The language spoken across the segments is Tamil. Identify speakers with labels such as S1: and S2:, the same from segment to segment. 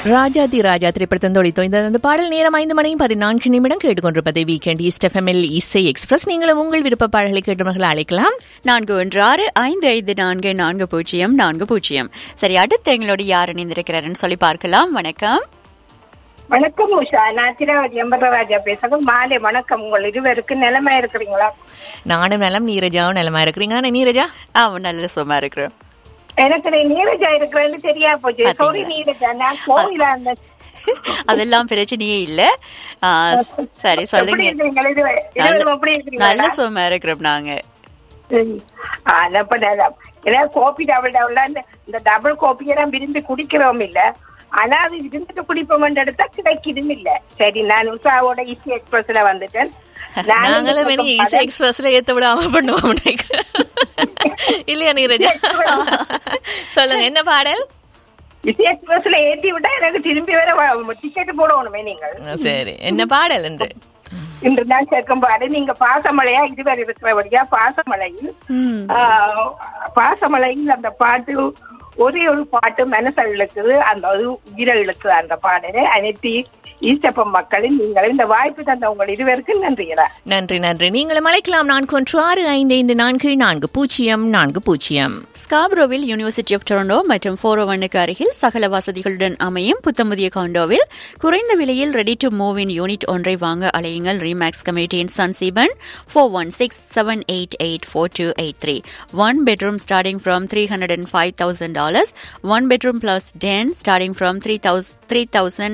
S1: ராஜாதி ராஜா திரைப்படத்தின் தொழித்தோ இந்த அந்த பாடல் நேரம் ஐந்து மணியும் பதினான்கு நிமிடம் கேட்டுக்கொண்டிருப்பது வீக்கெண்ட் ஈஸ்ட் எஃப்எம்எல் இசை எக்ஸ்பிரஸ் நீங்களும் உங்கள் விருப்ப பாடல்களை கேட்டவர்கள் அழைக்கலாம்
S2: நான்கு ஒன்று ஆறு ஐந்து ஐந்து நான்கு நான்கு பூஜ்ஜியம் நான்கு பூஜ்ஜியம் சரி அடுத்து எங்களோட யார் இணைந்திருக்கிறாருன்னு சொல்லி பார்க்கலாம் வணக்கம்
S3: வணக்கம் உஷா நான் திராவதி எம்பரராஜா பேசுறேன் மாலை வணக்கம் உங்கள் இருவருக்கு நிலைமை இருக்கிறீங்களா
S1: நானும் நலம் நீரஜாவும் நலமா இருக்கிறீங்க ஆனா நீரஜா
S2: அவன் நல்ல சும்மா இருக்கிறோம்
S3: எனக்கு நீ நீரஜா இருக்கிறேன்னு தெரியா போச்சு
S2: பாத்தீங்களா?
S3: சாரி நீரஜா நான் கோவிலா இருந்த
S2: அதெல்லாம் பிரச்சனையே இல்ல ஆ, சரி
S3: எப்படி
S2: சொல்லுங்க
S3: இருக்கீங்க இருவர் இருவரும் எப்படி
S2: நல்ல நல்ல
S3: இருக்கிறீங்களா
S2: சும்மா இருக்கிறோம் நாங்க
S3: சரி. ஆ, அப்ப நல்லா. ஏன்னா கோபி டபுள் டபுள் இந்த டபுள் கோப்பி எல்லாம் விரும்பி குடிக்கிறோம் இல்ல ஆனா அது விருந்துட்டு குடிப்போம் எடுத்தா கிடைக்குதும் இல்ல சரி நான் உஷாவோட ஈஸி எக்ஸ்பிரஸ்ல வந்துட்டேன் நானும்
S1: நாங்களும்
S3: இந்த
S1: இனி
S3: பக்கம்
S1: இசை எக்ஸ்பிரஸ்ல ஏத்த விடாம பண்ணுவோம் நினைக்கிறேன் இல்லையா நீரஜா சொல்லுங்க என்ன பாடல்
S3: இசை எக்ஸ்பிரஸ்ல ஏத்தி விட்டா எனக்கு திரும்பி வேற டிக்கெட் போடணுமே நீங்கள்
S1: சரி என்ன பாடல் என்று
S3: இன்று நான் கேட்கும் பாடு நீங்க பாசமலையா இதுவரை இருக்கிறபடியா பாசமலையில்
S2: ம்.
S3: ஆஹ், பாசமலையில் அந்த பாட்டு ஒரே ஒரு பாட்டு மனசழுக்கு அந்த ஒரு உயிரழுக்கு அந்த பாடலை அனைத்து ஈஸ்டப்பம் மக்களின் நீங்கள் இந்த வாய்ப்பு தந்த உங்கள் இருவருக்கு நன்றிகளா
S1: நன்றி நன்றி நீங்களும் அழைக்கலாம் நான்கு ஒன்று ஆறு ஐந்து ஐந்து நான்கு நான்கு பூஜ்ஜியம் நான்கு பூஜ்ஜியம்
S2: ஸ்காப்ரோவில் யூனிவர்சிட்டி ஆஃப் டொரண்டோ மற்றும் ஃபோர் ஒன்னுக்கு அருகில் சகல வசதிகளுடன் அமையும் புத்தமுதிய காண்டோவில் குறைந்த விலையில் ready to move in unit ஒன்றை வாங்க அலையுங்கள் ரீமேக்ஸ் கமிட்டியின் Sanseepan four one six seven eight eight four two eight three one bedroom starting from three hundred and five thousand dollars one bedroom plus den starting from three thousand three thousand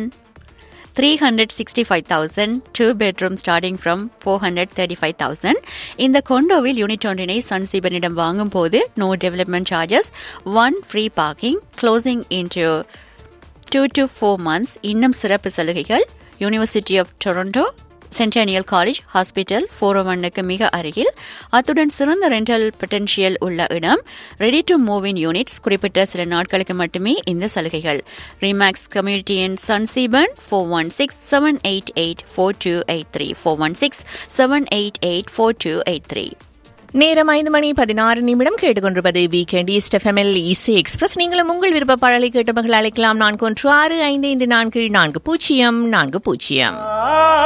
S2: 365,000 two bedroom starting from 435,000 இந்த கொண்டோவில் யூனிட் ஒன்றினை சன்சீபனிடம் வாங்கும் போது no development charges one free parking closing into two to four months இன்னும் சிறப்பு சலுகைகள் university of Toronto Centennial College hospital four ஒன்னுக்கு மிக அருகில் அத்துடன் சிறந்த ரெண்டல் பொட்டன்ஷியல் உள்ள இடம் ready to move in units குறிப்பிட்ட சில நாட்களுக்கு மட்டுமே இந்த சலுகைகள் ரீமேக்ஸ் கம்யூனிட்டியின் Sanseepan four one six seven eight eight four two eight three four one six seven eight eight four two eight three
S1: நேரம் ஐந்து மணி பதினாறு நிமிடம் கேட்டுக்கொண்டிருப்பது வீக்கெண்ட் ஈஸ்ட் எஃப்எம்எல் இசை எக்ஸ்பிரஸ் நீங்களும் உங்கள் விருப்ப பாடலை கேட்டவர்கள் அழைக்கலாம் நான்கு ஒன்று ஆறு ஐந்து ஐந்து நான்கு நான்கு பூஜ்ஜியம் நான்கு பூஜ்ஜியம்